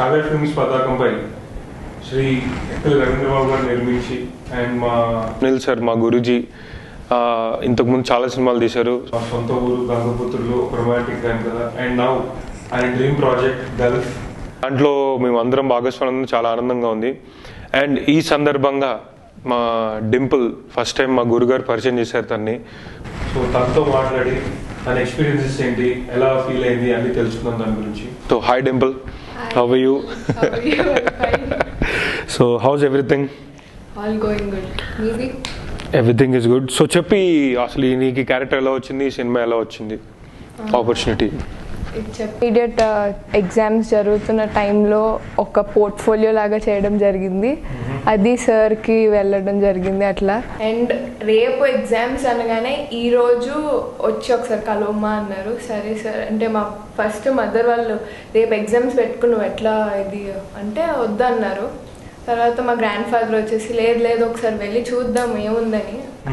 Sagar films పతాకంపై శ్రీ ఎక్కల రవీంద్రబాబు గారు నిర్మించి అండ్ మా అనిల్ సార్ మా గురుజీ ఆ, ఇంతకుముందు చాలా సినిమాలు తీశారు మా సొంత ఊరు గంగపుత్రులు ఒక రొమాంటిక్ గాని కదా అండ్ నౌ ఆయన డ్రీమ్ ప్రాజెక్ట్ గల్ఫ్ దాంట్లో మేము అందరం భాగస్వామ్యం చాలా ఆనందంగా ఉంది అండ్ ఈ సందర్భంగా మా డింపుల్ ఫస్ట్ టైం మా గురుగారు పరిచయం చేశారు తన్ని సో తనతో మాట్లాడి తన ఎక్స్పీరియన్సెస్ ఏంటి ఎలా ఫీల్ అయింది అన్ని తెలుసుకుందాం దాని గురించి so hi Dimple how you How are you? Fine. So how's everything All going good. Maybe everything is good so చెప్పి అసలు ఈ నీకు క్యారెక్టర్ ఎలా వచ్చింది ఈ సినిమా ఎలా వచ్చింది ఆపర్చునిటీ ఇమీడియట్ ఎగ్జామ్స్ జరుగుతున్న టైంలో ఒక పోర్ట్ఫోలియో లాగా చేయడం జరిగింది అది సార్కి వెళ్ళడం జరిగింది అట్లా అండ్ రేపు ఎగ్జామ్స్ అనగానే ఈ రోజు వచ్చి ఒకసారి కలవమ్మా అన్నారు సరే సార్ అంటే మా ఫస్ట్ మదర్ వాళ్ళు రేపు ఎగ్జామ్స్ పెట్టుకుని నువ్వు ఎట్లా ఇది అంటే వద్దన్నారు తర్వాత మా గ్రాండ్ ఫాదర్ వచ్చేసి లేదు లేదు ఒకసారి వెళ్ళి చూద్దాం ఏముందని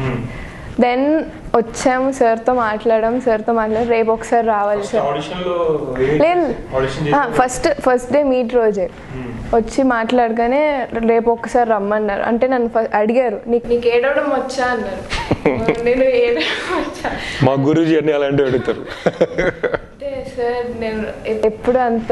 దెన్ వచ్చాము సార్తో మాట్లాడాం సార్తో మాట్లాడి రేపు ఒకసారి రావాలి సార్ ఆడిషన్ లో లేదు audition first first day meet రోజే వచ్చి మాట్లాడగానే రేపు ఒక్కసారి రమ్మన్నారు అంటే నన్ను ఫ- అడిగారు నీకు నీకు ఏడవడం వచ్చా అన్నారు నేను ఏడవడం వచ్చా మా గురూజీ అన్ని అలాంటివి అడుగుతారు అంటే సార్ నేను ఎ- ఎప్పుడు అంత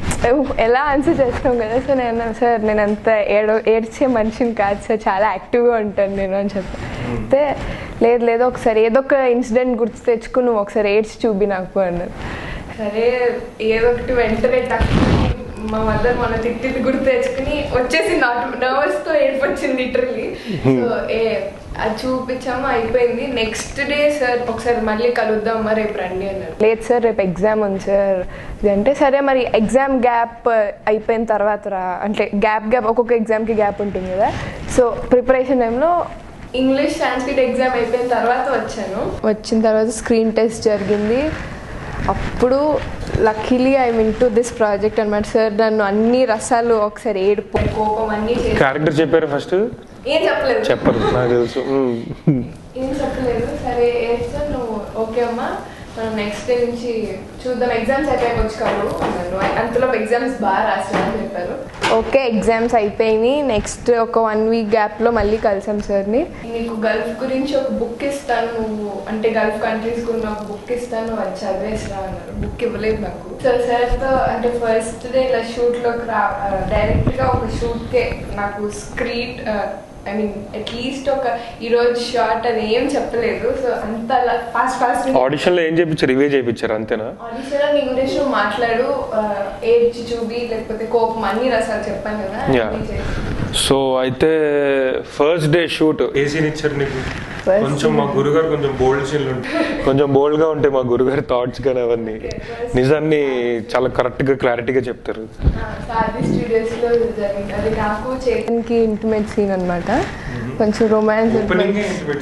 ఎలా ఆన్సర్ చేస్తాం కదా సార్ నేను అన్నాను, సార్ నేను అంత ఏడో ఏడ్చే మనిషిని కాదు సార్ చాలా యాక్టివ్గా ఉంటాను నేను అని చెప్పి అయితే లేదు లేదు ఒకసారి ఏదో ఒక ఇన్సిడెంట్ గుర్తు తెచ్చుకుని నువ్వు ఒకసారి ఏడ్చి చూపి నాకు అన్నారు సరే ఏదో ఒకటి వెంటనే టక్ మా మదర్ మన తిట్టిది గుర్తు తెచ్చుకుని వచ్చేసింది నర్వస్ తో ఏడుపు వచ్చింది లిటరలీ సో ఏ అది చూపించాము అయిపోయింది నెక్స్ట్ డే సార్ ఒకసారి మళ్ళీ కలుద్దాం మరి రేపు రండి అన్నారు లేదు సార్ రేపు ఎగ్జామ్ ఉంది సార్ ఇది అంటే సరే మరి ఎగ్జామ్ గ్యాప్ అయిపోయిన తర్వాత రా అంటే గ్యాప్ గ్యాప్ ఒక్కొక్క ఎగ్జామ్కి గ్యాప్ ఉంటుంది కదా సో ప్రిపరేషన్ టైంలో ఇంగ్లీష్ సాంస్క్రిట్ ఎగ్జామ్ అయిపోయిన తర్వాత వచ్చాను వచ్చిన తర్వాత స్క్రీన్ టెస్ట్ జరిగింది అప్పుడు luckily I mean to this project అనమాట సార్ నన్ను అన్ని రసాలు ఒకసారి ఏడుపు కోపం అన్ని చేసి క్యారెక్టర్ చెప్పారు ఫస్ట్ ఏం చెప్పలేదు చెప్పరు నాకు తెలుసు మ్మ్. ఏం చెప్పలేదు సరే ఏడ్చా నువ్వు ఓకే అమ్మా మనం నెక్స్ట్ డే నుంచి చూద్దాం ఎగ్జామ్స్ అయిపోయాక వచ్చి కాదు అన్నారు అంతలో ఎగ్జామ్స్ బాగా రాసామని చెప్పారు ఓకే ఎగ్జామ్స్ అయిపోయినాయి నెక్స్ట్ ఒక వన్ వీక్ గ్యాప్లో మళ్ళీ కలిసాం సార్ని నీకు గల్ఫ్ గురించి ఒక బుక్ ఇస్తాను నువ్వు అంటే గల్ఫ్ కంట్రీస్ గురించి ఒక బుక్ ఇస్తాను అది చదివేసిరా అన్నారు బుక్ ఇవ్వలేదు నాకు సో సార్తో అంటే ఫస్ట్ డే ఇలా షూట్లోకి రా డైరెక్ట్గా ఒక షూట్కే నాకు స్క్రీట్ ఐ మీన్ అట్లీస్ట్ ఒక ఈ రోజు షార్ట్ అని ఏం చెప్పలేదు సో అంత ఫాస్ట్ ఫాస్ట్ ఆడిషన్ లో ఏం చేయించారు ఇవే చేయించారు అంతేనా ఆడిషన్ ఇంగ్లీష్ లో మాట్లాడు ఆ, ఏడ్చి చూపి లేకపోతే కోపం అన్ని రసాలు చెప్పాను కదా Yeah. అన్నీ చేసి. సో అయితే first day shoot a scene ఇచ్చారు నీకు First కొంచెం మా గురుగారు కొంచెం బోల్డ్ సీన్లు ఉంటాయి కొంచెం బోల్డ్ గా ఉంటాయి మా గురుగారి థాట్స్ కానీ అవన్నీ నిజాన్ని చాలా కరెక్ట్ గా క్లారిటీగా చెప్తారు ఆ, సాది స్టూడియోస్ లో జరిగింది అది నాకు చేతన్కి ఇంటిమేట్ సీన్ అన్నమాట కొంచెం రొమాన్స్ ఓపెనింగ్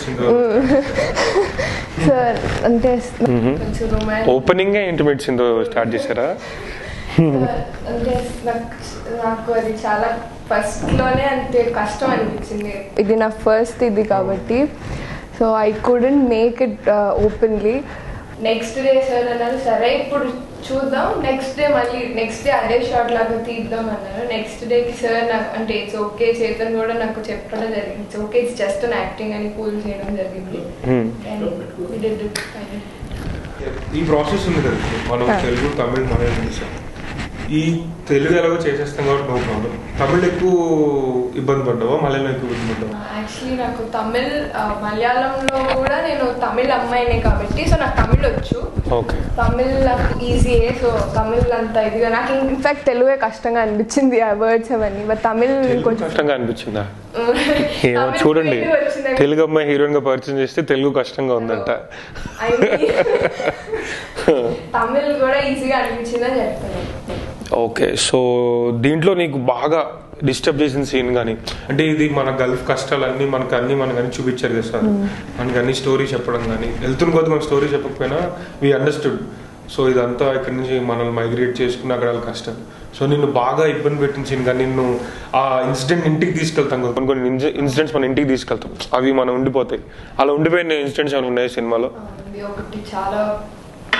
సార్ అంటే కొంచెం romance opening intimate scene start చేశారా అంటే నాకు నాకు అది చాలా ఫస్ట్ లోనే అంతే కష్టం అనిపించింది ఇది నా ఫస్ట్ ఇది కాబట్టి so I couldn't make it openly next day sir అన్నారు సరే ఇప్పుడు చూద్దాం నెక్స్ట్ డే మళ్ళీ నెక్స్ట్ డే అదే షార్ట్ లాగా తీద్దాం అన్నారు నెక్స్ట్ డేకి సార్ నాకు అంటే ఇట్స్ ఓకే చేతన్ కూడా నాకు చెప్పడం జరిగింది it's okay it's just an acting అని కూల్ చేయడం జరిగింది Hmm. And we did it finally. ఈ ప్రాసెస్ ఉంది కదా ఇప్పుడు మనం Ah. తెలుగు తమిళ్ మలయాళం చేసాం ఈ తెలుగు ఎలాగో చేసేస్తాం కాబట్టి నో ప్రాబ్లం తమిళ్ ఎక్కువ ఇబ్బంది పడ్డావా మలయాళం ఎక్కువ ఇబ్బంది పడ్డావా యాక్చువల్లీ నాకు తమిళ్ ఆ, మలయాళంలో కూడా నేను తమిళ్ అమ్మాయినే కాబట్టి సో నాకు తమిళ్ వచ్చు ఓకే తమిళ్ నాకు ఈజీయే సో తమిళ్ అంత ఇదిగా నాకు ఇన్ఫాక్ట్ తెలుగే కష్టంగా అనిపించింది ఆ వర్డ్స్ అవన్నీ బట్ తమిళ్ తెలుగు కొంచెం కష్టంగా అనిపించిందా ఏమో తమిళ్ చూడండి easy వచ్చింది. తెలుగు అమ్మాయి హీరోయిన్ గా పరిచయం చేస్తే తెలుగు కష్టంగా ఉందంట I mean, తమిళ్ కూడా ఈజీగా అనిపించిందని చెప్తాను ఓకే సో దీంట్లో నీకు బాగా డిస్టర్బ్ చేసిన సీన్ కానీ అంటే ఇది మన గల్ఫ్ కష్టాలన్నీ మనకు అన్ని మనకు అన్ని చూపించారు కదా సార్ మనకి అన్ని స్టోరీ చెప్పడం కానీ వెళ్తున్న కొద్ది మన స్టోరీ చెప్పకపోయినా వీ అండర్స్టూడ్ సో ఇదంతా ఇక్కడి నుంచి మనల్ని మైగ్రేట్ చేసుకుని అక్కడ వాళ్ళ కష్టం సో నిన్ను బాగా ఇబ్బంది పెట్టిన సీన్ కానీ నిన్ను ఆ ఇన్సిడెంట్ ఇంటికి తీసుకెళ్తాం కదా కొన్ని కొన్ని ఇన్సిడెంట్స్ మన ఇంటికి తీసుకెళ్తాం అవి మనం ఉండిపోతాయి అలా ఉండిపోయిన ఇన్సిడెంట్స్ ఏమైనా ఉన్నాయి సినిమాలో ఇది ఒకటి చాలా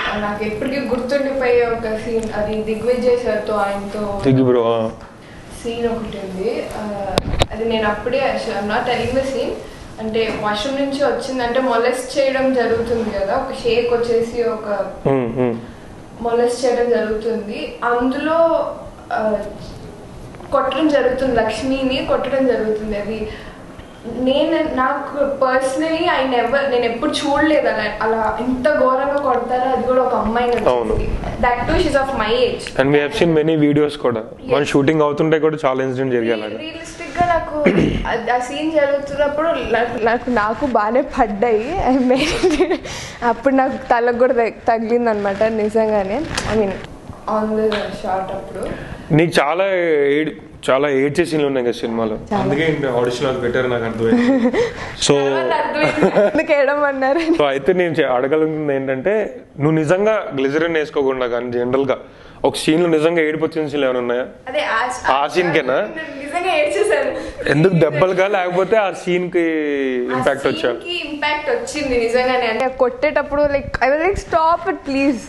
నాకు ఎప్పటికీ గుర్తుండిపోయే ఒక సీన్ అది దిగ్విజయ్ సార్తో ఆయనతో దిగి బ్రో సీన్ ఒకటి ఉంది ఆ, అది నేను అప్పుడే నాట్ టెలింగ్ ద సీన్ అంటే వాష్రూమ్ నుంచి వచ్చింది అంటే మొలెస్ట్ చేయడం జరుగుతుంది కదా ఒక షేక్ వచ్చేసి ఒక మొలెస్ట్ చేయడం జరుగుతుంది అందులో ఆ, కొట్టడం జరుగుతుంది లక్ష్మిని కొట్టడం జరుగుతుంది అది నేను నాకు పర్సనలీ ఐ నెవర్ నేను ఎప్పుడు చూడలేదు అలా అలా ఇంత ఘోరంగా కొడతారో అది కూడా ఒక అమ్మాయిని అవును. That too she's of my age and we been many videos కూడా మన షూటింగ్ అవుతుంటే కూడా చాలా ఇన్సిడెంట్ జరిగాయి అలాగా రియలిస్టిక్ గా నాకు అది- ఆ సీన్ జరుగుతున్నప్పుడు నాకు- నాకు నాకు బాగానే పడ్డాయి ఐ మీన్ అప్పుడు నాకు తలకు కూడా తగిలింది అనమాట నిజంగానే I mean on the short అప్పుడు నీకు చాలా ఏడ్ చాలా ఏడ్చే సీన్లు ఉన్నాయి కదా సినిమాలో అందుకే ఆడిషన్ అది పెట్టారు నాకు అర్థమైంది సో తర్వాత అర్థమైంది ఎందుకు ఏడమన్నారు సో అయితే నేను చే- అడగలుగుతుంది ఏంటంటే నువ్వు నిజంగా గ్లిజరిన్ వేసుకోకుండా కానీ జనరల్ గా ఒక సీన్ లో నిజంగా ఏడుపు వచ్చిన సీన్లు ఏమైనా ఉన్నాయా అదే ఆ scene కేనా? నిజంగా ఏడ్చేసాను ఎందుకు దెబ్బలుగా లేకపోతే ఆ సీన్ కి ఇంపాక్ట్ వచ్చా ఇంపాక్ట్ వచ్చింది నిజంగానే అంటే కొట్టేటప్పుడు like I was like stop it please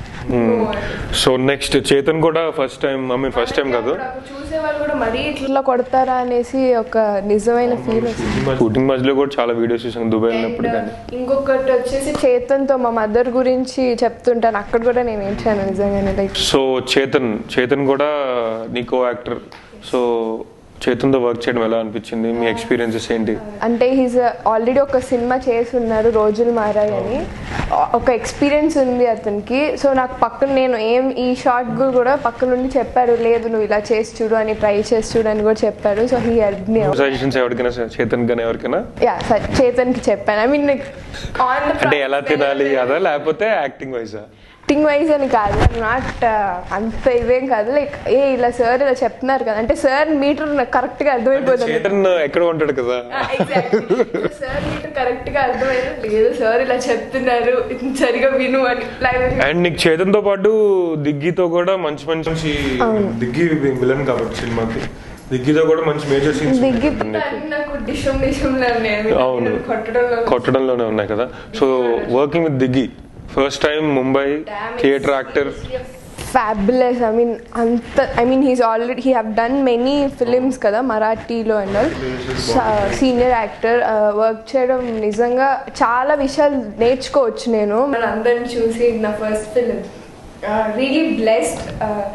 so next Chetan కూడా first time I mean first time కాదు చూసే వాళ్ళు కూడా మరీ ఇట్లా కొడతారా అనేసి ఒక నిజమైన ఫీల్ వచ్చింది షూటింగ్ మధ్యలో కూడా చాలా వీడియోస్ చూసాను దుబాయ్ వెళ్ళినప్పుడు And, కానీ ఇంకొకటి వచ్చేసి చేతన్తో మా మదర్ గురించి చెప్తుంటాను అక్కడ కూడా నేను ఏంటాను నిజంగానే లైక్ సో చేతన్ చేతన్ కూడా నీకో యాక్టర్ సో చేతన్తో వర్క్ చేయడం ఎలా అనిపించింది మీ ఎక్స్పీరియన్సెస్ ఏంటి అంటే హీస్ ఆల్రెడీ ఒక సినిమా చేసి ఉన్నారు రోజులు మారాయి అని ఒక ఎక్స్పీరియన్స్ ఉంది అతనికి సో నాకు పక్కన నేను ఏం ఈ షార్ట్ కూడా పక్క నుండి చెప్పారు లేదు నువ్వు ఇలా చేసి చూడు అని ట్రై చేసి చూడు అని కూడా చెప్పారు so he help me suggestions ఎవరికైనా చేతన్ కానీ ఎవరికైనా యా చేతన్కి చెప్పాను ఐ మీన్ ఆన్ అంటే ఎలా తినాలి అదా లేకపోతే యాక్టింగ్ వైజా యాక్టింగ్ వైజ్ అని కాదు నాట్ అంత ఇవేం కాదు లైక్ ఏ ఇలా సార్ ఇలా చెప్తున్నారు కదా అంటే సార్ మీటర్ కరెక్ట్ గా అర్థమైపోతుంది చేతన్ ఎక్కడ ఉంటాడు కదా సార్ మీటర్ కరెక్ట్ గా అర్థమైంది లేదు సార్ ఇలా చెప్తున్నారు ఇది సరిగా విను అని Like, అండ్ నీకు చేతన్తో పాటు దిగ్గితో కూడా మంచి మంచి మంచి దిగ్గి విలన్ కాబట్టి సినిమాకి దిగ్గితో కూడా మంచి మేజర్ సీన్స్ దిగ్గి అన్ని నాకు డిషం డిషం అవును. కొట్టడంలో కొట్టడంలోనే ఉన్నాయి కదా so working with Diggi first time Mumbai theatre actor fabulous I mean అంత I mean he's already he have done many films కదా మరాఠీలో and all senior actor work చేయడం నిజంగా చాలా విషయాలు నేర్చుకోవచ్చు నేను మన అందరిని చూసి నా ఫస్ట్ ఫిలిం రియలీ బ్లెస్డ్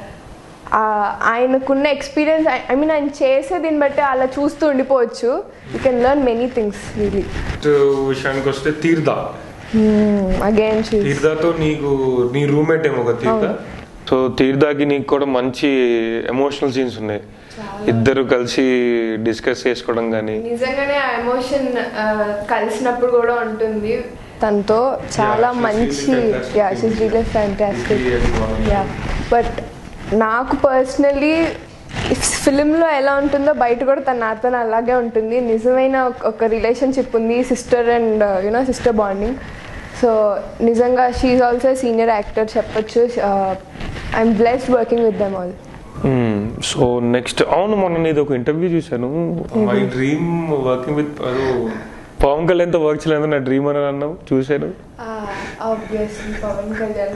ఆయనకున్న ఎక్స్పీరియన్స్ ఐ మీన్ ఆయన చేసే దీన్ని బట్టి అలా చూస్తూ ఉండిపోవచ్చు you can learn many things really విషయానికి వస్తే తీర్థ అగైన్ తీర్థతో నీకు నీ రూమ్మేట్ ఏమో ఒక తీర్థ సో తీర్థకి నీకు కూడా మంచి ఎమోషనల్ సీన్స్ ఉన్నాయి ఇద్దరు కలిసి డిస్కస్ చేసుకోవడం కానీ నిజంగానే ఆ ఎమోషన్ కలిసినప్పుడు కూడా ఉంటుంది తనతో చాలా she's మంచి really fantastic. Yeah she's really fantastic Really advanced. Yeah but నాకు పర్సనలీ ఫిలింలో ఎలా ఉంటుందో బయట కూడా తన నాతో అలాగే ఉంటుంది నిజమైన ఒక- ఒక రిలేషన్షిప్ ఉంది sister and you know sister bonding so నిజంగా షీఈ్ ఆల్సో సీనియర్ యాక్టర్ చెప్పొచ్చు I'm blessed working with them all so next అవును మొన్న నీది ఒక ఇంటర్వ్యూ చూశాను మై డ్రీమ్ వర్కింగ్ విత్ అది పవన్ కళ్యాణ్తో వర్క్ చేయలేదు నా డ్రీమ్ అని అన్నావు చూశాను ఆబ్వియస్లీ పవన్ కళ్యాణ్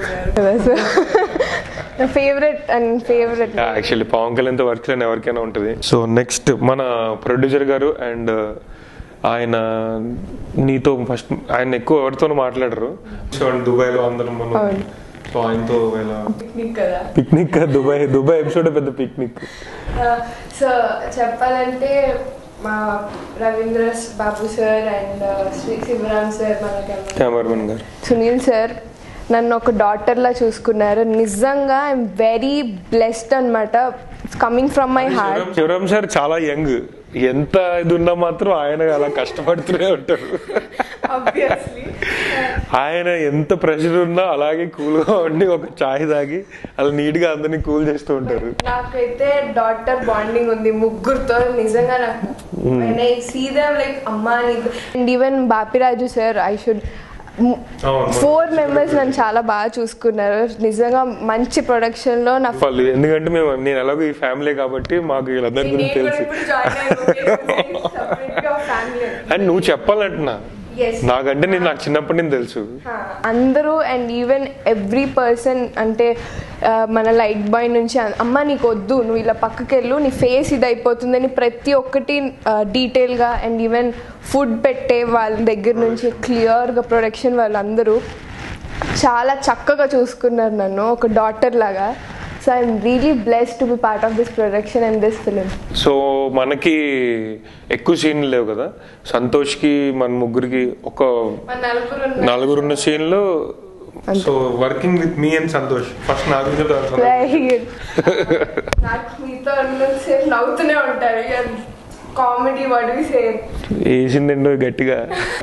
నా favourite and favourite actually Pawan కళ్యాణ్తో వర్క్ చేయని ఎవరికైనా ఉంటుంది సో నెక్స్ట్ మన ప్రొడ్యూసర్ గారు అండ్ ఆయన నీతో ఫస్ట్ ఆయన ఎక్కువ ఎవరితోనూ మాట్లాడరు సో దుబాయ్లో అందరం మనం అవును. సో ఆయనతో ఇలా పిక్నిక్ కదా పిక్నిక్ దుబాయ్ దుబాయ్ ఎపిసోడ్ పెద్ద పిక్నిక్ సో చెప్పాలంటే మా Ravindra Babu sir and Shri Sivaram sir మన కెమెరామెన్ గారు సునీల్ సార్ నన్ను ఒక డాటర్లా చూసుకున్నారు నిజంగా ఐఎమ్ వెరీ బ్లెస్డ్ అనమాట coming from my heart Sivaram sir చాలా యంగ్ ఎంత ఇది ఉన్నా మాత్రం ఆయన అలా కష్టపడుతూనే ఉంటారు ఆబ్వియస్లీ ఆయన ఎంత ప్రెషర్ ఉన్నా అలాగే కూల్ గా ఉండి ఒక చాయ్ తాగి అలా నీట్ గా అందరినీ కూల్ చేస్తూ ఉంటారు నాకైతే డాటర్ బాండింగ్ ఉంది ముగ్గురుతో నిజంగా నాకు సీదా లైక్ అమ్మా and even Bapiraju sir I should అవును. ఫోర్ మెంబర్స్ నన్ను చాలా బాగా చూసుకున్నారు నిజంగా మంచి ప్రొడక్షన్ లో నా వాళ్ళు ఎందుకంటే మేము నేను ఎలాగో ఈ ఫ్యామిలీ కాబట్టి మాకు వీళ్ళందరి గురించి తెలుసు అండ్ నువ్వు చెప్పాలంటున్నా Yes. నాకంటే నేను నాకు చిన్నప్పటి నుంచి తెలుసు అందరూ అండ్ ఈవెన్ ఎవ్రీ పర్సన్ అంటే ఆ, మన లైట్ బాయ్ నుంచి అ- అమ్మ నీకు వద్దు నువ్వు ఇలా పక్కకి వెళ్ళు నీ ఫేస్ ఇది అయిపోతుందని ప్రతి ఒక్కటి డీటెయిల్గా అండ్ ఈవెన్ ఫుడ్ పెట్టే వాళ్ళ దగ్గర నుంచి క్లియర్గా ప్రొడక్షన్ వాళ్ళందరూ చాలా చక్కగా చూసుకున్నారు నన్ను ఒక డాటర్ లాగా so I'm really bless to be part of this production and this film so మనకి ఎక్కువ సీన్లు లేవు కదా సంతోష్కి మన ముగ్గురికి ఒక నలుగురున్న సీన్లు so working with me and Santosh first నా గురించి తర్వాత సంతోష్. వెరీ గుడ్ నాకు మీతో ఉన్నంతసేపు నవ్వుతూనే ఉంటారు కామెడీ వాడు సేమ్ వేసిందండో గట్టిగా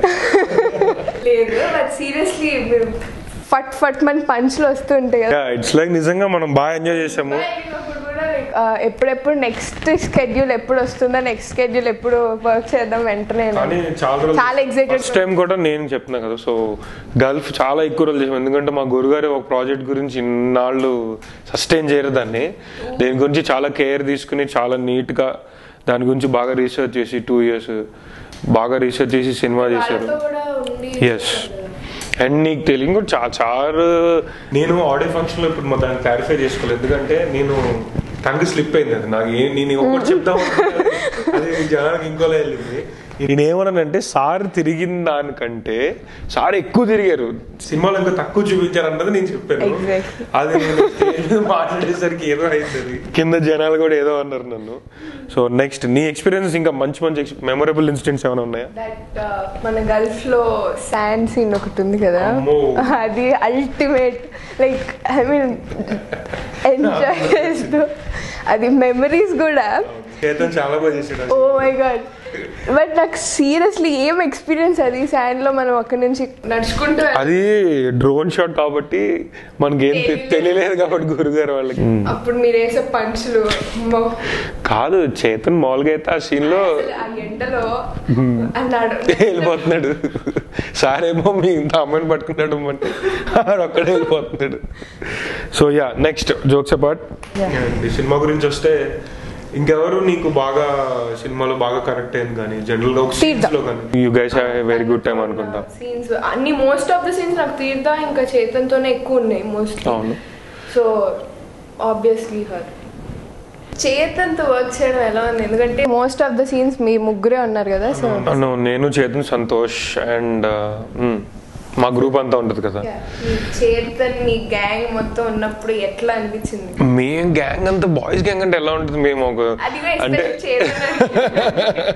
లేదు బట్ సీరియస్లీ మీరు ఫట్ ఫట్ మన పంచ్లు వస్తుంటాయి కదా ఇట్స్ లైక్ నిజంగా మనం బాగా ఎంజాయ్ చేసాము అప్పుడు కూడా like, ఆ, ఎప్పుడెప్పుడు నెక్స్ట్ స్కెడ్యూల్ ఎప్పుడు వస్తుందో నెక్స్ట్ స్కెడ్యూల్ ఎప్పుడు వర్క్ చేద్దాం వెంటనే కానీ చాలా రోజులు చాలా excited. ఫస్ట్ టైం కూడా నేను చెప్తున్నా కదా సో గల్ఫ్ చాలా ఎక్కువ రోజులు చేసాం ఎందుకంటే మా గురుగారు ఒక ప్రాజెక్ట్ గురించి ఇన్నాళ్ళు సస్టైన్ చేయరు దాన్ని దేని గురించి చాలా కేర్ తీసుకుని చాలా నీట్గా దాని గురించి బాగా రీసెర్చ్ చేసి టూ ఇయర్స్ బాగా రీసెర్చ్ చేసి సినిమా చేశారు వాళ్ళతో కూడా ఉండి ఎస్ అండ్ నీకు తెలియదు కూడా చాలా చాలా నేను ఆడియో ఫంక్షన్లో ఇప్పుడు మా దాన్ని క్లారిఫై చేసుకోలేదు ఎందుకంటే నేను టంగ్ స్లిప్ అయింది అది నాకు ఏ నేను ఒకటి చెప్తాం అనుకున్నా, అది జనానికి ఇంకోలా వెళ్ళింది నేను ఏమన్నానంటే సార్ తిరిగిన దానికంటే సార్ ఎక్కువ తిరిగారు సినిమాలో ఇంకా తక్కువ చూపించారు అన్నది నేను చెప్పాను Exactly. అది నేను stage మీద మాట్లాడేసరికి ఏదో అయింది కింద జనాలు కూడా ఏదో అన్నారు నన్ను సో నెక్స్ట్ నీ ఎక్స్పీరియన్స్ ఇంకా మంచి మంచి మెమొరబుల్ ఇన్సిడెంట్స్ ఏమైనా ఉన్నాయా దట్ మన గల్ఫ్ లో శాండ్ సీన్ ఒకటి ఉంది కదా అమ్మో. అది ultimate like I mean enjoy చేస్తూ అది మెమరీస్ కూడా చేతన్ చాలా బాగా చేసాడు ఓ మై గాడ్ బట్ నాకు సీరియస్లీ ఏం ఎక్స్పీరియన్స్ అది శాండ్ లో మనం అక్కడ నుంచి నడుచుకుంటూ అది డ్రోన్ షాట్ కాబట్టి మనకి ఏం తె- తెలియలేదు కాబట్టి గురుగారు వాళ్ళకి అప్పుడు మీరు వేసే పంచులు అమ్మో. కాదు చేతన్ మామూలుగా అయితే ఆ సీన్ లో అసలు ఆ ఎండలో అన్నాడు వెళ్ళిపోతున్నాడు సార్ ఏమో మీ ఇంత అమ్మాయిని పట్టుకున్నాడు అంటే ఆడు ఒక్కడే వెళ్ళిపోతున్నాడు so yeah next jokes apart సినిమా గురించి వస్తే ఇంకెవరు నీకు బాగా సినిమాలో బాగా కరెక్ట్ అయింది కానీ జనరల్ గా ఒక తీర్థ. scenes లో కానీ you guys very good time అనుకుంటా సీన్స్ అన్ని మోస్ట్ ఆఫ్ ద సీన్స్ నాకు తీర్థ ఇంకా చేతన్తోనే ఎక్కువ ఉన్నాయి మోస్ట్లీ అవును సో ఆబ్వియస్లీ హర్ చేతన్తో వర్క్ చేయడం ఎలా ఉంది ఎందుకంటే మోస్ట్ ఆఫ్ ద సీన్స్ మీ ముగ్గురే ఉన్నారు కదా సో అను నేను చేతన్ సంతోష్ అండ్ మా గ్రూప్ అంతా ఉంటది కదా చేతన్ మీ గ్యాంగ్ మొత్తం ఉన్నప్పుడు ఎట్లా అనిపించింది మేం గ్యాంగ్ అంతా బాయ్స్ గ్యాంగ్ అంటే ఎలా ఉంటుంది మేము ఒక అది కూడా అంటే especially చేతన్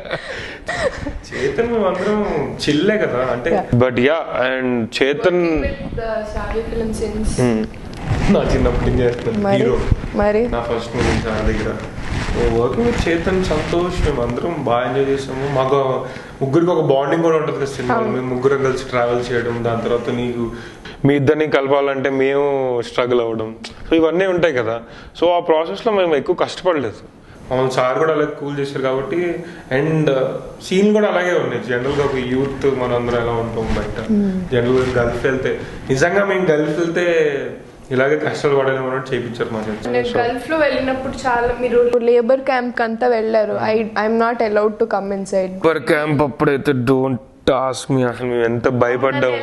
చేతన్ మేము అందరం చిల్లే కదా అంటే Yeah. But yeah and Chetan షాబీ ఫిల్మ్ సిన్స్ Hmm. నా చిన్నప్పటి నుంచి చేస్తున్నాను మరి హీరో మరి నా ఫస్ట్ మూవీ సార్ దగ్గర వర్కింగ్ విత్ చేతన్ సంతోష్ మేము అందరం బాగా ఎంజాయ్ చేసాము మాకు ముగ్గురికి ఒక బాండింగ్ కూడా ఉంటుంది కదా సినిమాలో మేము ముగ్గురం కలిసి ట్రావెల్ చేయడం దాని తర్వాత నీకు మీ ఇద్దరిని కలపాలంటే మేము స్ట్రగుల్ అవ్వడం సో ఇవన్నీ ఉంటాయి కదా సో ఆ ప్రాసెస్లో మేము ఎక్కువ కష్టపడలేదు మమ్మల్ని సార్ కూడా అలాగే కూల్ చేశారు కాబట్టి అండ్ సీన్ కూడా అలాగే ఉన్నాయి జనరల్గా ఒక యూత్ మనందరం ఎలా ఉంటాం బయట జనరల్గా గల్ఫ్ వెళ్తే నిజంగా మేము గల్ఫ్ వెళ్తే ఇలాగే కష్టాలు పడలేము అన్నట్టు చేయించారు మా నేను ఫ్రెండ్స్ గల్ఫ్ లో వెళ్ళినప్పుడు చాలా మీరు లేబర్ క్యాంప్ అంతా వెళ్ళారు I I'm not allowed to come inside super camp అప్పుడైతే డోంట్ టాస్క్ మీ అసలు మేము ఎంత భయపడ్డాము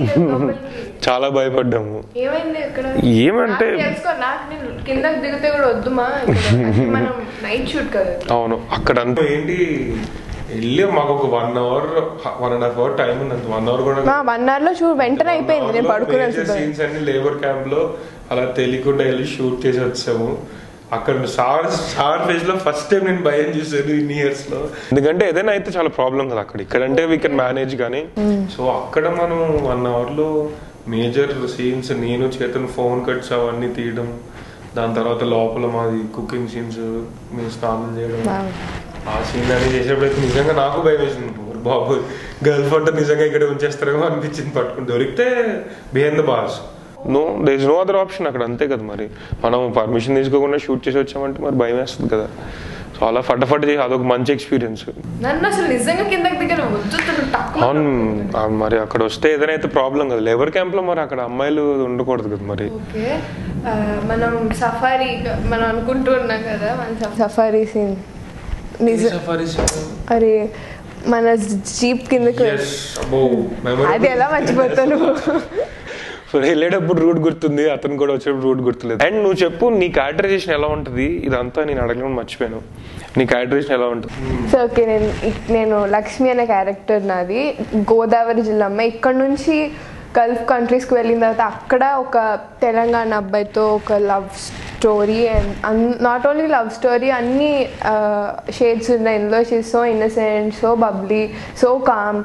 చాలా భయపడ్డాము ఏమైంది ఇక్కడ ఏమంటే నాకు తెలుసుకో నాకు నేను కిందకి దిగితే కూడా వద్దుమా ఇక్కడ. అంటే మనం నైట్ షూట్ కదా అవును అక్కడ అంతా ఏంటి వెళ్ళి మాకు ఒక one hour one and half hour time ఉంది అంత వన్ అవర్ కూడా మా వన్ అవర్ లో షూ వెంటనే అయిపోయింది నేను పడుకున్నాను సీన్స్ అన్ని లేబర్ క్యాంప్ లో అలా తెలియకుండా వెళ్ళి షూట్ చేసి వచ్చాము అక్కడ సార్ సార్ ఫేజ్ లో ఫస్ట్ టైం నేను భయం చేశాను ఇన్ ఇయర్స్ లో ఎందుకంటే ఏదైనా అయితే చాలా ప్రాబ్లం కదా అక్కడ ఇక్కడంటే వీ కెన్ మేనేజ్ కానీ సో అక్కడ మనం వన్ అవర్ లో మేజర్ సీన్స్ నేను చేతను ఫోన్ కట్స్ అవన్నీ తీయడం దాని తర్వాత లోపల మాది కుకింగ్ సీన్స్ మేము స్నానం చేయడం ఆ సీన్ అనేది చేసేటప్పుడు నిజంగా నాకు భయం వేసింది ఓరి బాబు గర్ల్ ఫ్రెండ్ నిజంగా ఇక్కడ ఉంచేస్తారేమో అనిపించింది పట్టుకుని దొరికితే behind the boss no they is no other option అక్కడ అంతే కదా మరి మనం పర్మిషన్ తీసుకోకుండా షూట్ చేసి వచ్చామంటే మరి భయం వేస్తుంది కదా సో అలా ఫటాఫట్ చేసి అదొక మంచి ఎక్స్పీరియన్స్ నన్ను అసలు నిజంగా కిందకి దిగిన వద్దు తను తక్కువ అవును ఆ మరి అక్కడ వస్తే ఏదైనా అయితే ప్రాబ్లం కదా లేబర్ క్యాంప్ లో మరి అక్కడ అమ్మాయిలు ఉండకూడదు కదా మరి ఓకే ఆ, మనం సఫారీ మనం అనుకుంటూ ఉన్నాం కదా మన సఫారీ సీన్ నిజం అరే మన జీప్ కిందకు Yes, అబ్బో, memorable. అది ఎలా మర్చిపోతాను సో వెళ్ళేటప్పుడు రూట్ గుర్తుంది అతను కూడా వచ్చేటప్పుడు రూట్ గుర్తులేదు అండ్ నువ్వు చెప్పు నీ క్యారెక్టరైజేషన్ ఎలా ఉంటుంది ఇదంతా నేను అడగడం మర్చిపోయాను నీ క్యారెక్టరైజేషన్ ఎలా ఉంటుంది సో ఓకే నేను ఇక్- నేను లక్ష్మి అనే క్యారెక్టర్ నాది గోదావరి జిల్లా అమ్మాయి ఇక్కడ నుంచి గల్ఫ్ కంట్రీస్కి వెళ్ళిన తర్వాత అక్కడ ఒక తెలంగాణ అబ్బాయితో ఒక love story and not only love story అన్ని షేడ్స్ ఉన్నాయి ఇందులో she's so innocent so bubbly so calm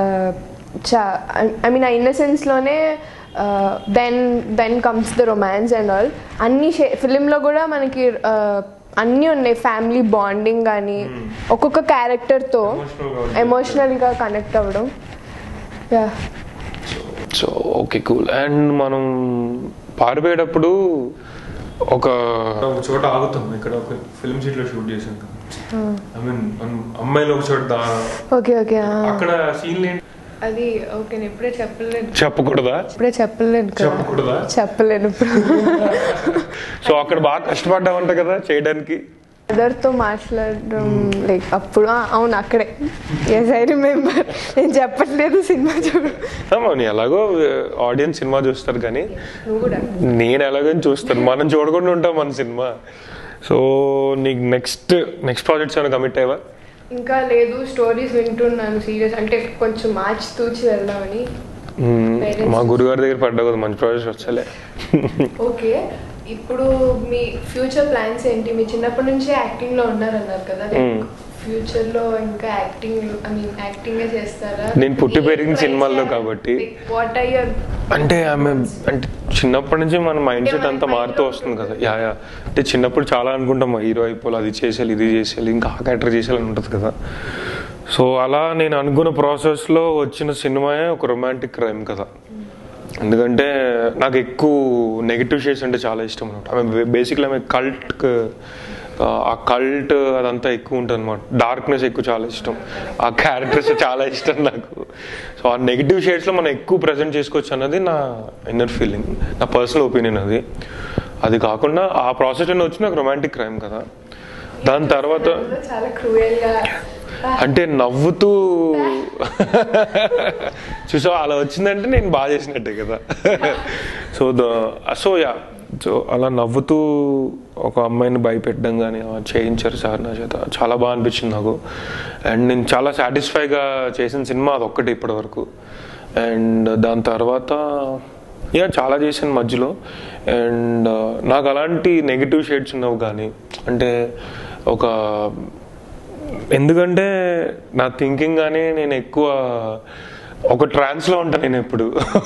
చా ఐ మీన్ ఆ ఇన్నసెన్స్లోనే then then comes the romance and all అన్ని షే ఫిలింలో కూడా మనకి uh, అన్నీ ఉన్నాయి ఫ్యామిలీ బాండింగ్ కానీ ఒక్కొక్క క్యారెక్టర్తో Emotional గా ఉంటుంది. ఎమోషనల్గా కనెక్ట్ అవ్వడం yeah so okay cool and మనం పారిపోయేటప్పుడు ఒక ఒక చోట ఆగుతాం ఇక్కడ ఒక ఫిల్మ్ సీట్ లో షూట్ చేసాం ఐ మీన్ అమ్మాయిలు ఒక చోట దా- ఓకే ఓకే అక్కడ సీన్లు ఏంటి అది ఓకే నేను ఇప్పుడే చెప్పలేను చెప్పకూడదా ఇప్పుడే చెప్పలేను కదా చెప్పకూడదా చెప్పలేను ఇప్పుడు సో అక్కడ బాగా కష్టపడ్డావంట కదా చేయడానికి మదర్తో మాట్లాడడం లైక్ అప్పుడు ఆ, అవును అక్కడే ఎస్ ఐ రిమెంబర్ నేను చెప్పట్లేదు సినిమా చూడు అమ్మా, నీ ఎలాగో ఆడియన్స్ సినిమా చూస్తారు కానీ నువ్వు కూడా నేను ఎలాగో చూస్తాను మనం చూడకుండా ఉంటాం మన సినిమా సో నీకు నెక్స్ట్ నెక్స్ట్ ప్రాజెక్ట్స్ ఏమైనా కమిట్ అయ్యవా ఇంకా లేదు స్టోరీస్ వింటున్నాను సీరియస్ అంటే కొంచెం మార్చి తూచి వెళ్దామని మ్మ్. మా గురుగారి దగ్గర పడ్డా కదా మంచి ప్రాజెక్ట్స్ వచ్చలే ఓకే ఇప్పుడు మీ ఫ్యూచర్ ప్లాన్స్ ఏంటి మీ చిన్నప్పటి నుంచే యాక్టింగ్ లో ఉన్నారన్నారు కదా Hmm. ఫ్యూచర్ లో ఇంకా యాక్టింగ్ ఐ మీన్ యాక్టింగ్ చేస్తారా నేను పుట్టి పెరిగిన సినిమాల్లో కాబట్టి. వాట్ ఆర్ యువర్ అంటే ఆమె అంటే చిన్నప్పటి నుంచి మన మైండ్ సెట్ అంతా మారుతూ వస్తుంది కదా యా యా అంటే చిన్నప్పుడు చాలా అనుకుంటాం హీరో అయిపోవాలి అది చేసేయాలి ఇది చేసేయాలి ఇంకా ఆ క్యారెక్టర్ చేసేయాలని ఉంటుంది కదా సో అలా నేను అనుకున్న ప్రాసెస్లో వచ్చిన సినిమాయే ఒక రొమాంటిక్ క్రైమ్ కదా ఎందుకంటే నాకు ఎక్కువ నెగిటివ్ షేడ్స్ అంటే చాలా ఇష్టం అనమాట ఆమె బేసిక్లీ ఆమె కల్ట్ ఆ కల్ట్ అదంతా ఎక్కువ ఉంటుంది అనమాట డార్క్నెస్ ఎక్కువ చాలా ఇష్టం ఆ క్యారెక్టర్స్ చాలా ఇష్టం నాకు సో ఆ నెగిటివ్ షేడ్స్లో మనం ఎక్కువ ప్రజెంట్ చేసుకోవచ్చు అన్నది నా ఇన్నర్ ఫీలింగ్ నా పర్సనల్ ఒపీనియన్ అది అది కాకుండా ఆ ప్రాసెస్లో వచ్చి నాకు రొమాంటిక్ క్రైమ్ కదా దాని తర్వాత చాలా క్రూయల్ గా అంటే నవ్వుతూ చూసా అలా వచ్చిందంటే నేను బాగా చేసినట్టే కదా so the so yeah so అలా నవ్వుతూ ఒక అమ్మాయిని భయపెట్టడం కానీ అలా చేయించారు సార్ నా చేత చాలా బాగా అనిపించింది నాకు అండ్ నేను చాలా సాటిస్ఫైగా చేసిన సినిమా అదొక్కటి ఇప్పటి వరకు అండ్ దాని తర్వాత యా చాలా చేశాను మధ్యలో అండ్ నాకు అలాంటి నెగిటివ్ షేడ్స్ ఉన్నవి కానీ అంటే ఒక ఎందుకంటే నా థింకింగ్ కానీ నేను ఎక్కువ ఒక ట్రాన్స్లో ఉంటాను నేను ఎప్పుడు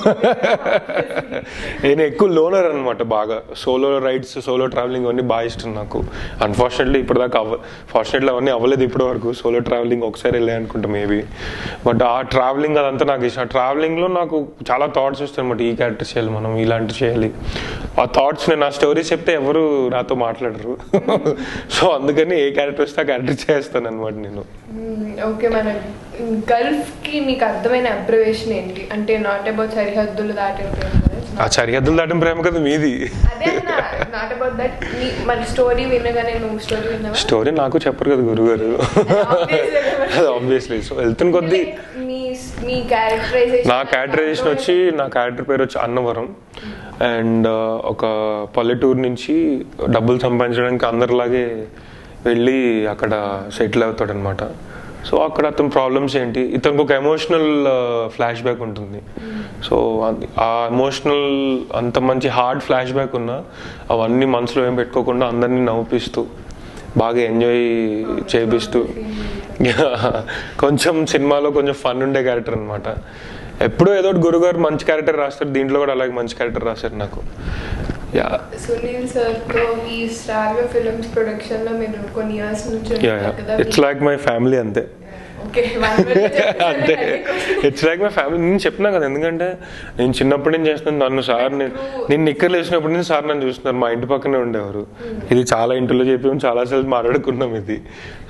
నేను ఎక్కువ లోనర్ అనమాట బాగా సోలో రైడ్స్ సోలో ట్రావెలింగ్ అవన్నీ బాగా ఇష్టం నాకు అన్ఫార్చునేట్లీ ఇప్పటిదాకా అవ్వ ఫార్చునేట్లీ అవన్నీ అవ్వలేదు ఇప్పటి వరకు సోలో ట్రావెలింగ్ ఒకసారి వెళ్ళే అనుకుంటా మేబీ బట్ ఆ ట్రావెలింగ్ అదంతా నాకు ఇష్టం ట్రావెలింగ్లో నాకు చాలా థాట్స్ వస్తాయి అనమాట ఈ క్యారెక్టర్ చేయాలి మనం ఇలాంటి చేయాలి ఆ థాట్స్ నేను ఆ స్టోరీస్ చెప్తే ఎవరు నాతో మాట్లాడరు సో అందుకని ఏ క్యారెక్టర్ వస్తే ఆ క్యారెక్టర్ చేస్తాను అనమాట నేను ఓకే మన గల్ఫ్ కి మీకు అర్థమైన అబ్జర్వేషన్ ఏంటి అంటే నాట్ అబౌట్ సరిహద్దులు దాటిన ప్రేమ ఆ సరిహద్దులు దాటిన ప్రేమ కదా మీది అదే నాట్ అబౌట్ దట్ మరి స్టోరీ వినగానే నువ్వు స్టోరీ విన్నావా స్టోరీ నాకు చెప్పరు కదా గురుగారు ఆబ్వియస్లీ సో వెళ్తున్న కొద్దీ మీ మీ క్యారెక్టరైజేషన్ నా క్యారెక్టరైజేషన్ వచ్చి నా క్యారెక్టర్ పేరు వచ్చి అన్నవరం అండ్ ఒక పల్లెటూరు నుంచి డబ్బులు సంపాదించడానికి అందరిలాగే వెళ్ళి అక్కడ సెటిల్ అవుతాడు అనమాట సో అక్కడ అతని ప్రాబ్లమ్స్ ఏంటి ఇతనికి ఒక ఎమోషనల్ ఫ్లాష్ బ్యాక్ ఉంటుంది సో అది- ఆ ఎమోషనల్ అంత మంచి హార్డ్ ఫ్లాష్ బ్యాక్ ఉన్నా అవన్నీ మనసులో ఏం పెట్టుకోకుండా అందరినీ నవ్విస్తూ బాగా ఎంజాయ్ చేపిస్తూ కొంచెం సినిమాలో కొంచెం ఫన్ ఉండే క్యారెక్టర్ అనమాట ఎప్పుడో ఏదో ఒకటి గురుగారు మంచి క్యారెక్టర్ రాస్తారు దీంట్లో కూడా అలాగే మంచి క్యారెక్టర్ రాశారు నాకు యా సునీల్ సార్ తో ఈ స్టార్ ఫిల్మ్స్ ప్రొడక్షన్ లో మీరు కొన్ని ఇయర్స్ నుంచి యా ఉన్నారు కదా ఇట్స్ లైక్ మై ఫ్యామిలీ అంతే ఓకే అంతే ఇట్స్ లైక్ మై ఫ్యామిలీ నేను చెప్పినా కదా ఎందుకంటే నేను చిన్నప్పటి నుంచి చేస్తున్నాను నన్ను సార్ నేను నేను నిక్కర్లు వేసినప్పటి నుంచి సార్ నన్ను చూస్తున్నారు మా ఇంటి పక్కనే ఉండేవారు ఇది చాలా ఇంటిలో చెప్పాము చాలా సార్లు మాట్లాడుకున్నాం ఇది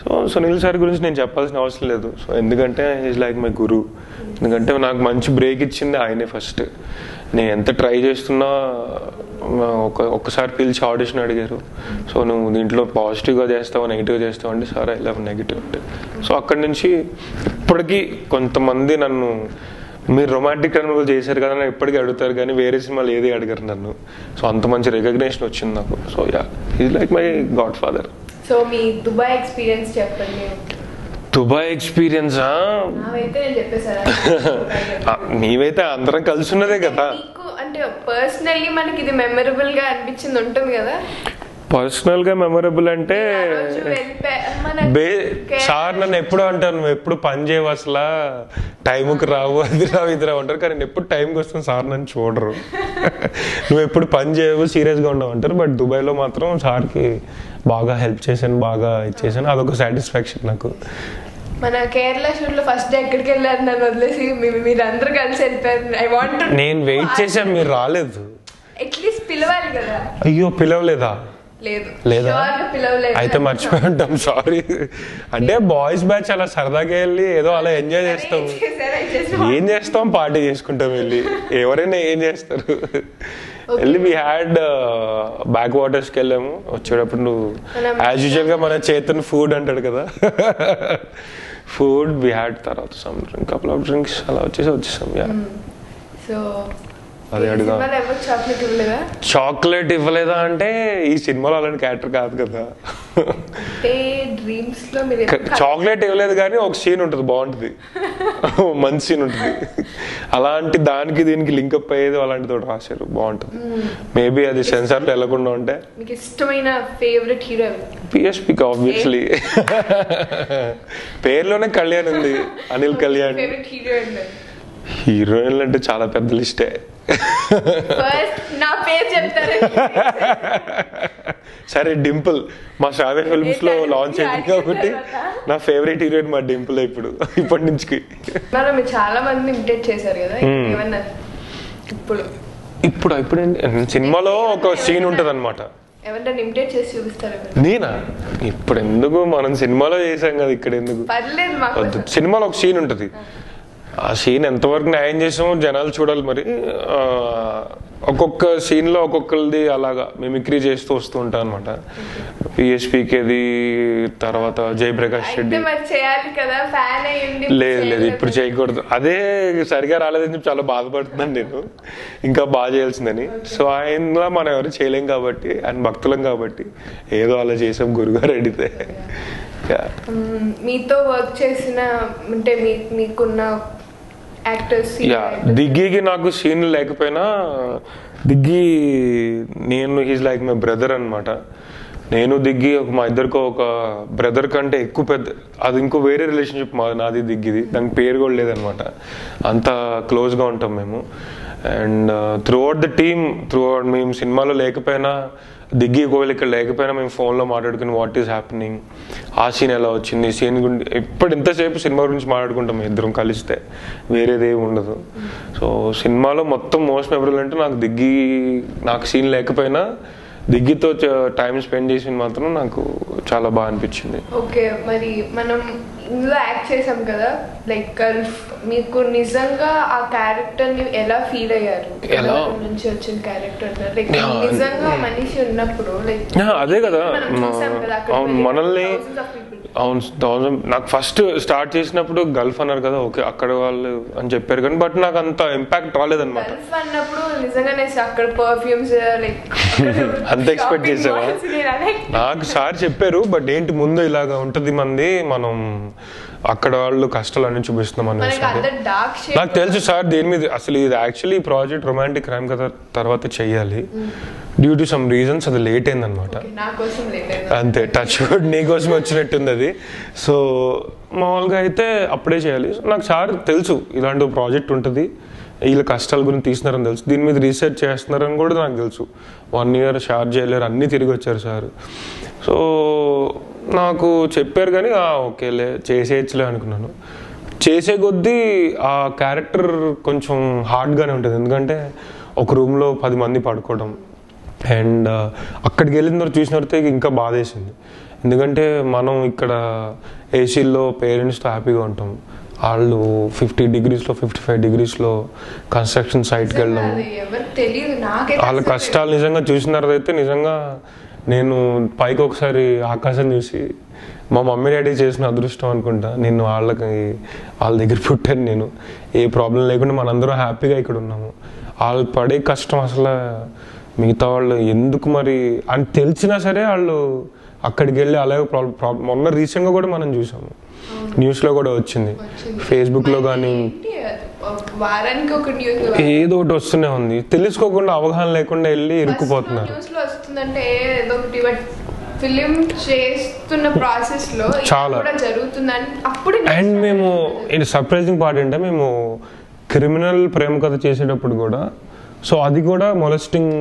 సో సునీల్ సార్ గురించి నేను చెప్పాల్సిన అవసరం లేదు సో ఎందుకంటే ఈజ్ లైక్ మై గురు ఎందుకంటే నాకు మంచి బ్రేక్ ఇచ్చింది ఆయనే ఫస్ట్ నేను ఎంత ట్రై చేస్తున్నా ఆ, ఒక ఒక్కసారి పిలిచి ఆడిషన్ అడిగారు సో నువ్వు దీంట్లో పాజిటివ్గా చేస్తావా నెగిటివ్గా చేస్తావా అంటే సార్ ఐ లవ్ నెగిటివ్ అంటే సో అక్కడి నుంచి ఇప్పటికీ కొంతమంది నన్ను మీరు రొమాంటిక్ అనుభవం చేశారు కదా అని ఇప్పటికీ అడుగుతారు కానీ వేరే సినిమాలు ఏది అడగరు నన్ను సో అంత మంచి రికగ్నేషన్ వచ్చింది నాకు so yeah is like my godfather so మీ దుబాయ్ ఎక్స్పీరియన్స్ చెప్పండి మీరు దుబాయ్ ఎక్స్పీరియన్సా నావైతే నేను చెప్పేసారా నీవైతే అందరం కలిసి ఉన్నదే కదా మీకు అంటే పర్సనల్లీ మనకి ఇది మెమరబుల్ గా అనిపించింది ఉంటుంది కదా పర్సనల్ గా మెమరబుల్ అంటే ఆ రోజు వెళ్ళిపోయా మన బే సార్ నన్ను ఎప్పుడు అంటారు నువ్వు ఎప్పుడు పని చేయవు అసలు టైంకి రావు అది రావు ఇది రావు అంటారు కానీ నేను ఎప్పుడు టైంకి వస్తాను సార్ నన్ను చూడరు నువ్వు ఎప్పుడు పని చేయవు సీరియస్గా ఉండవు అంటారు బట్ దుబాయ్లో మాత్రం సార్కి బాగా హెల్ప్ చేశాను బాగా ఇచ్చేసాను అదొక సాటిస్ఫాక్షన్ నాకు మన కేరళ షూట్ లో ఫస్ట్ డే ఎక్కడికి వెళ్ళారు నన్ను వదిలేసి మీ- మీరు అందరూ కలిసి వెళ్ళిపోయారు ఐ వాంట్ నేను వెయిట్ చేశాను మీరు రాలేదు అట్లీస్ట్ పిలవాలి కదా అయ్యో పిలవలేదా లేదు లేదా? Sure గా పిలవలేదు అయితే మర్చిపోయి ఉంటాం సారీ అంటే బాయ్స్ బ్యాచ్ అలా సరదాగా వెళ్ళి ఏదో అలా ఎంజాయ్ చేస్తాం ఏం చేశారు? ఏం చేశారు? ఏం చేస్తాం పార్టీ చేసుకుంటాం వెళ్ళి ఎవరైనా ఏం చేస్తారు వెళ్ళి వి హ్యాడ్ బ్యాక్ వాటర్స్కి వెళ్ళాము వచ్చేటప్పుడు నువ్వు మనం- యాజ్ యూజువల్ గా మన చేతన్ ఫుడ్ అంటాడు కదా ఫుడ్ వి హ్యాడ్ తర్వాత some drink couple of drinks అలా వచ్చేసి వచ్చేసాం యా సో అదే అడుగుదాం. సినిమాలో ఎవరు చాక్లెట్ ఇవ్వలేదా చాక్లెట్ ఇవ్వలేదా అంటే ఈ సినిమాలో అలాంటి క్యారెక్టర్ కాదు కదా అంటే డ్రీమ్స్ లో మీరు ఎప్పుడు చాక్లెట్ ఇవ్వలేదు కానీ ఒక సీన్ ఉంటుంది బాగుంటుంది మంచి సీన్ ఉంటుంది అలాంటి దానికి దీనికి లింకప్ అయ్యేది అలాంటిది ఒకటి రాశారు బాగుంటుంది మేబీ అది సెన్సార్లో వెళ్ళకుండా ఉంటే మీకు ఇష్టమైన ఫేవరెట్ హీరో పిఎస్పికి ఆబ్వియస్లీ పేరులోనే కళ్యాణ్ ఉంది అనిల్ కళ్యాణ్ ఫేవరెట్ హీరో అండి హీరోయిన్లు అంటే చాలా పెద్ద లిస్టే ఫస్ట్ నా పేరు చెప్తారు సరే డింపుల్ మా శ్రావ్య ఫిల్మ్స్ లో ఏంటంటే లాంచ్ అయింది అడిగిన కాబట్టి తర్వాత? నా ఫేవరెట్ హీరోయిన్ మా డింపుల్ ఇప్పుడు ఇప్పటి నుంచి మనం మీరు చాలా మందిని ఇమిటేట్ చేశారు కదా Hmm. ఏమన్నా ఇప్పుడు ఇప్పుడు ఇప్పుడు ఏంటి? సినిమాలో ఒక సీన్ ఉంటది అనమాట ఎవరైనా ఇమిటేట్ చేసి చూపిస్తారు నేనా ఇప్పుడు ఎందుకు మనం సినిమాలో చేసాం కదా ఇక్కడ ఎందుకు పర్లేదు మాకు వద్దు సినిమాలో ఒక సీన్ ఉంటుంది ఆ సీన్ ఎంతవరకు న్యాయం చేసామో జనాలు చూడాలి మరి ఆ, ఒక్కొక్క scene లో ఒక్కొక్కరిది అలాగా మిమిక్రీ చేస్తూ వస్తూ ఉంటాం అనమాట పిఎస్పీకేది తర్వాత జయప్రకాష్ అయితే రెడ్డి మరి చేయాలి కదా ఫ్యాన్ అయ్యింది లేదు లేదు ఇప్పుడు చేయకూడదు అదే సరిగా రాలేదని చెప్పి చాలా బాధపడుతున్నాను నేను ఇంకా బాగా చేయాల్సిందని సో ఆయనలో మనం ఎవరు చేయలేం కాబట్టి ఆయన భక్తులం కాబట్టి ఏదో అలా చేసాం గురుగారు అడిగితే Yeah. మ్మ్, మీతో వర్క్ చేసిన అంటే మీ మీకున్న యాక్టర్స్ యా దిగ్గీకి నాకు సీన్ లేకపోయినా దిగ్గి నేను హీస్ లైక్ మై బ్రదర్ అన్నమాట నేను దిగ్గి ఒక మా ఇద్దరికి ఒక బ్రదర్ కంటే ఎక్కువ పెద్ద అది ఇంకో వేరే రిలేషన్షిప్ మా నాది దిగ్గిది దానికి పేరు కూడా లేదనమాట అంత క్లోజ్గా ఉంటాం మేము and throughout the team throughout మేము సినిమాలో లేకపోయినా దిగ్గి ఒకవేళ ఇక్కడ లేకపోయినా మేము ఫోన్లో మాట్లాడుకుని వాట్ ఈస్ హ్యాపెనింగ్ ఆ సీన్ ఎలా వచ్చింది సీన్ గురించి ఇప్పుడు ఇంతసేపు సినిమా గురించి మాట్లాడుకుంటాం ఇద్దరం కలిస్తే వేరేది ఏమి ఉండదు సో సినిమాలో మొత్తం మోస్ట్ మెమరబుల్ అంటే నాకు దిగ్గి నాకు సీన్ లేకపోయినా దిగ్గితో టైం స్పెండ్ చేసింది మాత్రం నాకు చాలా బాగా అనిపించింది ఓకే మరి మనం ఇందులో యాక్ట్ చేసాం కదా లైక్ గల్ఫ్ మీకు నిజంగా ఆ క్యారెక్టర్ ని ఎలా ఫీల్ అయ్యారు ఎలా? గల్ఫ్ నుంచి వచ్చిన క్యారెక్టర్ లైక్ Yeah. నిజంగా మనిషి ఉన్నప్పుడు లైక్ Yeah, అదే కదా మనం చూసాం కదా అక్కడ అవును వెళ్ళి మనల్ని thousands of people. అవును థౌసండ్ నాకు ఫస్ట్ స్టార్ట్ చేసినప్పుడు గల్ఫ్ అన్నారు కదా ఓకే అక్కడ వాళ్ళు అని చెప్పారు కానీ బట్ నాకు అంత ఇంపాక్ట్ రాలేదన్నమాట గల్ఫ్ అన్నప్పుడు నిజంగానే అక్కడ పర్ఫ్యూమ్స్ లైక్ అంత expect చేసావా? నాకు సార్ చెప్పారు బట్ ఏంటి ముందు ఇలాగా ఉంటది మంది మనం అక్కడ వాళ్ళు కష్టాలన్నీ చూపిస్తున్నాం మనకి అనేసి అంత డార్క్ షేడ్ నాకు తెలుసు సార్ దీని మీద అసలు ఇది యాక్చువల్లీ ఈ ప్రాజెక్ట్ రొమాంటిక్ క్రైమ్ కథ తర్వాత చెయ్యాలి డ్యూ టు సమ్ రీజన్స్ అది లేట్ అయిందనమాట నా కోసం లేదు అంతే టచ్ వుడ్ నీ కోసం వచ్చినట్టుంది అది సో మామూలుగా అయితే అప్పుడే చేయాలి సో నాకు సార్ తెలుసు ఇలాంటి ప్రాజెక్ట్ ఉంటుంది వీళ్ళ కష్టాల గురించి తీసినారని తెలుసు దీని మీద రీసెర్చ్ చేస్తున్నారని కూడా నాకు తెలుసు వన్ ఇయర్ షార్ట్ చేయలేరు అన్నీ తిరిగి వచ్చారు సార్ సో నాకు చెప్పారు కానీ "ఆ, ఓకేలే చేసేయచ్చులే అనుకున్నాను చేసే కొద్దీ ఆ క్యారెక్టర్ కొంచెం హార్డ్గానే ఉంటుంది ఎందుకంటే ఒక రూమ్లో పది మంది పడుకోవడం అండ్ అక్కడికి వెళ్ళిన తర్వాత చూసిన తర్వాత ఇంకా బాధేసింది ఎందుకంటే మనం ఇక్కడ ఏసీల్లో పేరెంట్స్తో హ్యాపీగా ఉంటాం వాళ్ళు ఫిఫ్టీ డిగ్రీస్లో ఫిఫ్టీ ఫైవ్ డిగ్రీస్లో కన్స్ట్రక్షన్ సైట్కి వెళ్ళడం అది ఎవరికి తెలియదు నాకైతే వాళ్ళ అసలు కష్టాలు నిజంగా చూసిన తర్వాత అయితే నిజంగా నేను పైకి ఒకసారి ఆకాశం చూసి మా మమ్మీ డాడీ చేసిన అదృష్టం అనుకుంటా నేను వాళ్ళకి వాళ్ళ దగ్గర పుట్టాను నేను ఏ ప్రాబ్లం లేకుండా మనందరం హ్యాపీగా ఇక్కడ ఉన్నాము వాళ్ళు పడే కష్టం అసలు మిగతా వాళ్ళు ఎందుకు మరి అని తెలిసినా సరే వాళ్ళు అక్కడికి వెళ్ళి అలాగే ప్రాబ్లం ప్రాబ్లం మొన్న రీసెంట్గా కూడా మనం చూసాము న్యూస్లో కూడా వచ్చింది వచ్చింది. ఫేస్బుక్లో కానీ ఏంటి అది? వారానికి ఒక న్యూస్ ఏదో ఒకటి వస్తూనే ఉంది తెలుసుకోకుండా అవగాహన లేకుండా వెళ్ళి ఇరుక్కుపోతున్నారు న్యూస్ లో వస్తుందంటే ఏదో ఒకటి బట్ ఫిలిం చేస్తున్న ప్రాసెస్ లో ఇలా చాలా. కూడా జరుగుతుందని అప్పుడు అండ్ మేము ఇది సర్ప్రైజింగ్ పార్ట్ ఏంటంటే మేము క్రిమినల్ ప్రేమ కథ చేసేటప్పుడు కూడా సో అది కూడా మొలస్టింగ్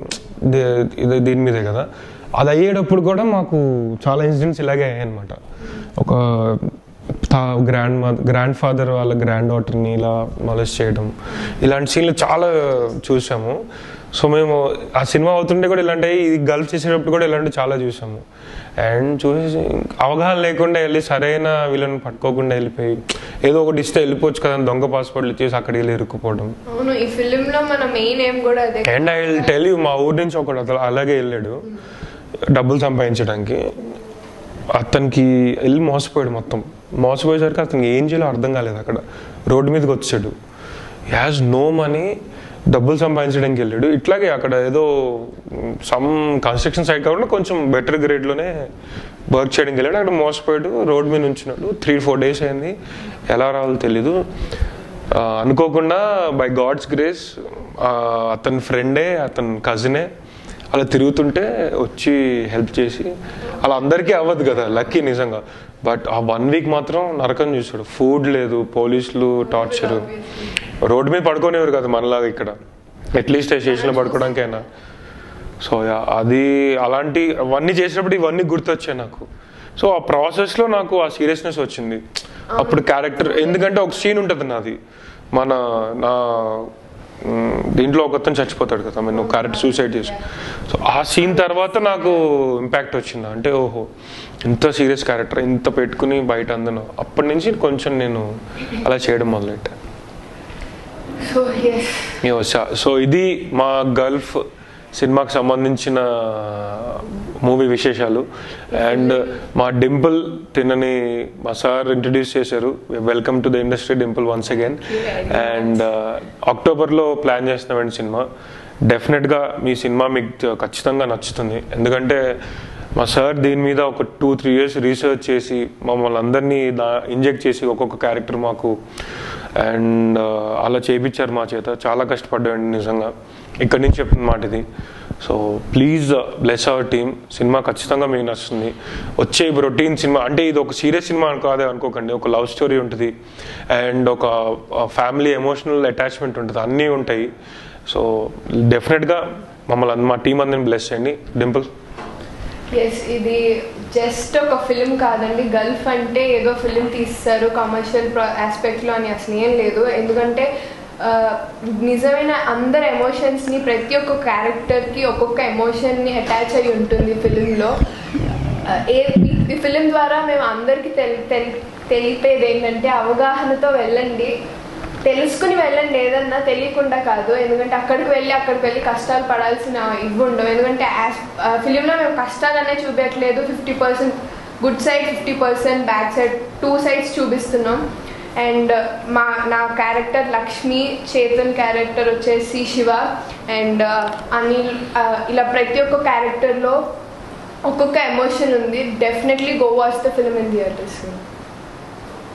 ఇది దీని మీదే కదా అది అయ్యేటప్పుడు కూడా మాకు చాలా ఇన్సిడెంట్స్ ఇలాగే అయ్యాయి అనమాట ఒక గ్రాండ్ మదర్ గ్రాండ్ ఫాదర్ వాళ్ళ గ్రాండ్ డాటర్ని ఇలా మొలెస్ట్ చేయడం ఇలాంటి సీన్లు చాలా చూసాము సో మేము ఆ సినిమా అవుతుంటే కూడా ఇలాంటి ఈ గల్ఫ్ చేసేటప్పుడు కూడా ఇలాంటివి చాలా చూసాము అండ్ చూసి అవగాహన లేకుండా వెళ్ళి సరైన వీళ్ళని పట్టుకోకుండా వెళ్ళిపోయి ఏదో ఒకటి ఇస్తే వెళ్ళిపోవచ్చు కదా అని దొంగ పాస్పోర్ట్లు ఇచ్చేసి అక్కడికి వెళ్ళి ఇరుక్కుపోవడం అవును ఈ ఫిలిం లో మన మెయిన్ ఏం కూడా అదే and I will tell you మా ఊరి నుంచి ఒకడు అతను అలాగే వెళ్ళాడు డబ్బులు సంపాదించడానికి అతనికి వెళ్ళి మోసపోయాడు మొత్తం మోసపోయేసరికి అతనికి ఏం చేయాలో అర్థం కాలేదు అక్కడ రోడ్డు మీదకి వచ్చాడు హ్యాస్ నో మనీ డబ్బులు సంపాదించడానికి వెళ్ళాడు ఇట్లాగే అక్కడ ఏదో సమ్ కన్స్ట్రక్షన్ సైట్ కాకుండా కొంచెం బెటర్ గ్రేడ్లోనే వర్క్ చేయడానికి వెళ్ళాడు అక్కడ మోసపోయాడు రోడ్ మీద ఉంచున్నాడు త్రీ ఫోర్ డేస్ అయింది ఎలా రావాలో తెలీదు ఆ, అనుకోకుండా బై గాడ్స్ గ్రేస్ అతని ఫ్రెండే అతని కజినే అలా తిరుగుతుంటే వచ్చి హెల్ప్ చేసి అలా అందరికీ అవ్వదు కదా లక్కీ నిజంగా బట్ ఆ వన్ వీక్ మాత్రం నరకం చూసాడు ఫుడ్ లేదు పోలీసులు టార్చర్ రోడ్డు మీద పడుకోనివ్వరు కదా మనలాగా ఇక్కడ అట్లీస్ట్ స్టేషన్లో పడుకోవడానికైనా సో యా అది అలాంటి అవన్నీ చేసినప్పుడు ఇవన్నీ గుర్తొచ్చాయి నాకు సో ఆ ప్రాసెస్లో నాకు ఆ సీరియస్నెస్ వచ్చింది అప్పుడు క్యారెక్టర్ ఎందుకంటే ఒక సీన్ ఉంటుంది నాది మన నా మ్, దీంట్లో ఒకతను చచ్చిపోతాడు కదా నేను క్యారెక్టర్ సూసైడ్ చేసి సో ఆ సీన్ తర్వాత నాకు ఇంపాక్ట్ వచ్చింది అంటే ఓహో ఇంత సీరియస్ క్యారెక్టర్ ఇంత పెట్టుకుని బయట అందను అప్పటి నుంచి కొంచెం నేను అలా చేయడం మొదలెట్టాను సో ఎస్ సో ఇది మా గల్ఫ్ సినిమాకి సంబంధించిన మూవీ విశేషాలు అండ్ మా డింపుల్ తినని మా సార్ ఇంట్రడ్యూస్ చేశారు welcome to the industry Dimple once again and అక్టోబర్లో ప్లాన్ చేస్తున్నామండి సినిమా డెఫినెట్గా మీ సినిమా మీకు ఖచ్చితంగా నచ్చుతుంది ఎందుకంటే మా సార్ దీని మీద ఒక టూ త్రీ ఇయర్స్ రీసెర్చ్ చేసి మమ్మల్ని అందరినీ ఇంజెక్ట్ చేసి ఒక్కొక్క క్యారెక్టర్ మాకు అండ్ అలా చేయించారు మా చేత చాలా కష్టపడ్డామండి నిజంగా ఇక్కడి నుంచి చెప్తున్న మాట ఇది so please bless our team సినిమా ఖచ్చితంగా మీకు నచ్చుతుంది వచ్చే రొటీన్ సినిమా అంటే ఇది ఒక సీరియస్ సినిమా అని కాదే అనుకోకండి ఒక లవ్ స్టోరీ ఉంటుంది అండ్ ఒక ఫ్యామిలీ ఎమోషనల్ అటాచ్మెంట్ ఉంటుంది అన్నీ ఉంటాయి సో డెఫినెట్గా మమ్మల్ని అంద- మా టీం అందరిని బ్లెస్ చేయండి డింపుల్ ఎస్ ఇది జస్ట్ ఒక ఫిలిం కాదండి గల్ఫ్ అంటే ఏదో ఫిలిం తీస్తారు కమర్షియల్ ఆస్పెక్ట్లో అని అసలు ఏం లేదు ఎందుకంటే ఆ, నిజమైన అందరి ఎమోషన్స్ని ప్రతి ఒక్క క్యారెక్టర్కి ఒక్కొక్క ఎమోషన్ని అటాచ్ అయి ఉంటుంది ఫిలింలో ఏ ఈ ఫిలిం ద్వారా మేము అందరికీ తెలి తెలి- తెలిపేది ఏంటంటే అవగాహనతో వెళ్ళండి తెలుసుకుని వెళ్ళండి ఏదన్నా తెలియకుండా కాదు ఎందుకంటే అక్కడికి వెళ్ళి అక్కడికి వెళ్ళి కష్టాలు పడాల్సిన ఇవి ఉండవు ఎందుకంటే యాజ్ ఫిలింలో మేము కష్టాలనే చూపించట్లేదు fifty percent good side fifty percent back side two sides చూపిస్తున్నాం అండ్ మా నా క్యారెక్టర్ లక్ష్మి చేతన్ క్యారెక్టర్ వచ్చేసి శివ అండ్ అనిల్ ఆ, ఇలా ప్రతి ఒక్క క్యారెక్టర్లో ఒక్కొక్క ఎమోషన్ ఉంది definitely go watch the film in theatres